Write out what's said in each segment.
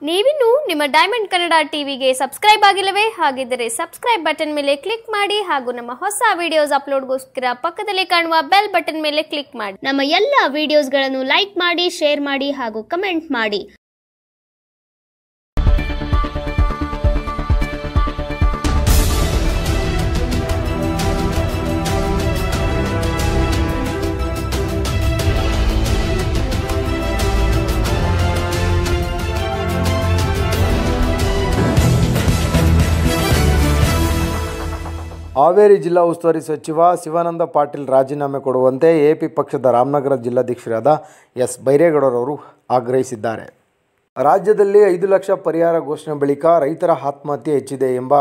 ನೀವಿನ್ನು ನಿಮ್ಮ ಡೈಮಂಡ್ ಕನ್ನಡ ಟಿವಿಗೆ ಸಬ್ಸ್ಕ್ರೈಬ್ ಆಗಿಲ್ಲವೇ ಹಾಗಿದ್ದರೆ ಸಬ್ಸ್ಕ್ರೈಬ್ ಬಟನ್ ಮೇಲೆ ಕ್ಲಿಕ್ ಮಾಡಿ ಹಾಗೂ ನಮ್ಮ ಹೊಸ ವಿಡಿಯೋಸ್ ಅಪ್ಲೋಡ್ಗೋಸ್ಕರ ಪಕ್ಕದಲ್ಲಿ ಕಾಣುವ ಬೆಲ್ ಬಟನ್ ಮೇಲೆ ಕ್ಲಿಕ್ ಮಾಡಿ ನಮ್ಮ ಎಲ್ಲ ವಿಡಿಯೋಸ್ಗಳನ್ನು ಲೈಕ್ ಮಾಡಿ ಶೇರ್ ಮಾಡಿ ಹಾಗೂ ಕಮೆಂಟ್ ಮಾಡಿ ಹಾವೇರಿ ಜಿಲ್ಲಾ ಉಸ್ತುವಾರಿ ಸಚಿವ ಶಿವಾನಂದ ಪಾಟೀಲ್ ರಾಜೀನಾಮೆ ಕೊಡುವಂತೆ ಎಪಿ ಪಕ್ಷದ ರಾಮನಗರ ಜಿಲ್ಲಾಧ್ಯಕ್ಷರಾದ ಎಸ್ ಬೈರೇಗೌಡರವರು ಆಗ್ರಹಿಸಿದ್ದಾರೆ ರಾಜ್ಯದಲ್ಲಿ ಐದು ಲಕ್ಷ ಪರಿಹಾರ ಘೋಷಣೆ ಬಳಿಕ ರೈತರ ಆತ್ಮಹತ್ಯೆ ಹೆಚ್ಚಿದೆ ಎಂಬ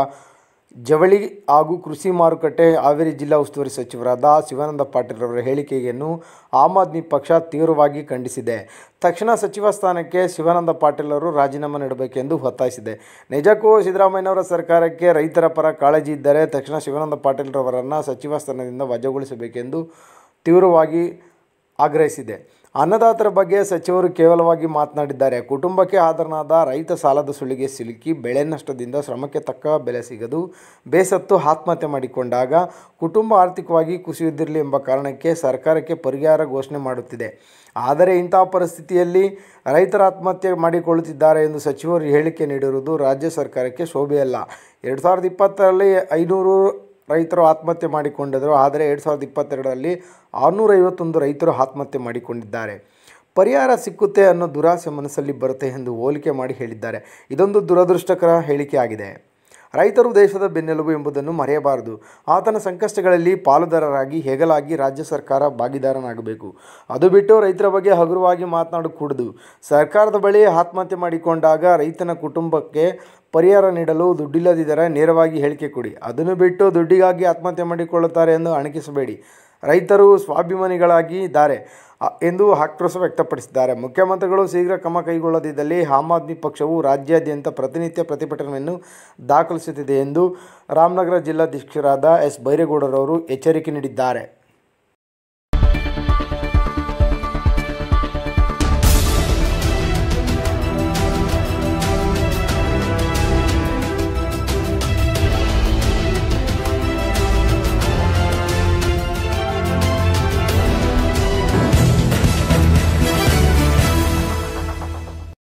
ಜವಳಿ ಹಾಗೂ ಕೃಷಿ ಮಾರುಕಟ್ಟೆ ಹಾವೇರಿ ಜಿಲ್ಲಾ ಉಸ್ತುವಾರಿ ಸಚಿವರಾದ ಶಿವಾನಂದ ಪಾಟೀಲ್ರವರ ಹೇಳಿಕೆಯನ್ನು ಆಮ್ ಆದ್ಮಿ ಪಕ್ಷ ತೀವ್ರವಾಗಿ ಖಂಡಿಸಿದೆ ತಕ್ಷಣ ಸಚಿವ ಸ್ಥಾನಕ್ಕೆ ಶಿವಾನಂದ ಪಾಟೀಲರು ರಾಜೀನಾಮೆ ನೀಡಬೇಕೆಂದು ಒತ್ತಾಯಿಸಿದೆ ನಿಜಕ್ಕೂ ಸಿದ್ದರಾಮಯ್ಯನವರ ಸರ್ಕಾರಕ್ಕೆ ರೈತರ ಪರ ಕಾಳಜಿ ಇದ್ದರೆ ತಕ್ಷಣ ಶಿವಾನಂದ ಪಾಟೀಲ್ರವರನ್ನು ಸಚಿವ ಸ್ಥಾನದಿಂದ ವಜಾಗೊಳಿಸಬೇಕೆಂದು ತೀವ್ರವಾಗಿ ಆಗ್ರಹಿಸಿದೆ ಅನ್ನದಾತರ ಬಗ್ಗೆ ಸಚಿವರು ಕೇವಲವಾಗಿ ಮಾತನಾಡಿದ್ದಾರೆ ಕುಟುಂಬಕ್ಕೆ ಆಧಾರನಾದ ರೈತ ಸಾಲದ ಸುಳಿಗೆ ಸಿಲುಕಿ ಬೆಳೆ ನಷ್ಟದಿಂದ ಶ್ರಮಕ್ಕೆ ತಕ್ಕ ಬೆಲೆ ಸಿಗದು ಬೇಸತ್ತು ಆತ್ಮಹತ್ಯೆ ಮಾಡಿಕೊಂಡಾಗ ಕುಟುಂಬ ಆರ್ಥಿಕವಾಗಿ ಕುಸಿಯುವುದಿರಲಿ ಎಂಬ ಕಾರಣಕ್ಕೆ ಸರ್ಕಾರಕ್ಕೆ ಪರಿಹಾರ ಘೋಷಣೆ ಮಾಡುತ್ತಿದೆ ಆದರೆ ಇಂತಹ ಪರಿಸ್ಥಿತಿಯಲ್ಲಿ ರೈತರ ಆತ್ಮಹತ್ಯೆ ಮಾಡಿಕೊಳ್ಳುತ್ತಿದ್ದಾರೆ ಎಂದು ಸಚಿವರು ಹೇಳಿಕೆ ನೀಡಿರುವುದು ರಾಜ್ಯ ಸರ್ಕಾರಕ್ಕೆ ಶೋಭೆಯಲ್ಲ ಎರಡು ಸಾವಿರದ ಇಪ್ಪತ್ತರಲ್ಲಿ ಐನೂರು ರೈತರು ಆತ್ಮಹತ್ಯೆ ಮಾಡಿಕೊಂಡಿದ್ದರು ಆದರೆ ಎರಡು ಸಾವಿರದ ಇಪ್ಪತ್ತೆರಡರಲ್ಲಿ ಆರುನೂರೈವತ್ತೊಂದು ರೈತರು ಆತ್ಮಹತ್ಯೆ ಮಾಡಿಕೊಂಡಿದ್ದಾರೆ ಪರಿಹಾರ ಸಿಕ್ಕುತ್ತೆ ಅನ್ನೋ ದುರಾಸೆ ಮನಸ್ಸಲ್ಲಿ ಬರುತ್ತೆ ಎಂದು ಹೋಲಿಕೆ ಮಾಡಿ ಹೇಳಿದ್ದಾರೆ ಇದೊಂದು ದುರದೃಷ್ಟಕರ ಹೇಳಿಕೆಯಾಗಿದೆ ರೈತರು ದೇಶದ ಬೆನ್ನೆಲುಬು ಎಂಬುದನ್ನು ಮರೆಯಬಾರದು ಆತನ ಸಂಕಷ್ಟಗಳಲ್ಲಿ ಪಾಲುದಾರರಾಗಿ ಹೆಗಲಾಗಿ ರಾಜ್ಯ ಸರ್ಕಾರ ಭಾಗಿದಾರನಾಗಬೇಕು ಅದು ಬಿಟ್ಟು ರೈತರ ಬಗ್ಗೆ ಹಗುರವಾಗಿ ಮಾತನಾಡಕೂಡದು ಸರ್ಕಾರದ ಬಳಿ ಆತ್ಮಹತ್ಯೆ ಮಾಡಿಕೊಂಡಾಗ ರೈತನ ಕುಟುಂಬಕ್ಕೆ ಪರಿಹಾರ ನೀಡಲು ದುಡ್ಡಿಲ್ಲದಿದ್ದರೆ ನೇರವಾಗಿ ಹೇಳಿಕೆ ಕೊಡಿ ಅದನ್ನು ಬಿಟ್ಟು ದುಡ್ಡಿಗಾಗಿ ಆತ್ಮಹತ್ಯೆ ಮಾಡಿಕೊಳ್ಳುತ್ತಾರೆ ಎಂದು ಅಣಕಿಸಬೇಡಿ ರೈತರು ಸ್ವಾಭಿಮಾನಿಗಳಾಗಿ ಇದ್ದಾರೆ ಅ- ಎಂದು ಆಕ್ರೋಶ ವ್ಯಕ್ತಪಡಿಸಿದ್ದಾರೆ ಮುಖ್ಯಮಂತ್ರಿಗಳು ಶೀಘ್ರ ಕ್ರಮ ಕೈಗೊಳ್ಳದಿದ್ದಲ್ಲಿ ಆಮ್ ಆದ್ಮಿ ಪಕ್ಷವು ರಾಜ್ಯಾದ್ಯಂತ ಪ್ರತಿನಿತ್ಯ ಪ್ರತಿಭಟನೆಯನ್ನು ದಾಖಲಿಸುತ್ತಿದೆ ಎಂದು ರಾಮನಗರ ಜಿಲ್ಲಾಧ್ಯಕ್ಷರಾದ ಎಸ್ ಬೈರೇಗೌಡರವರು ಎಚ್ಚರಿಕೆ ನೀಡಿದ್ದಾರೆ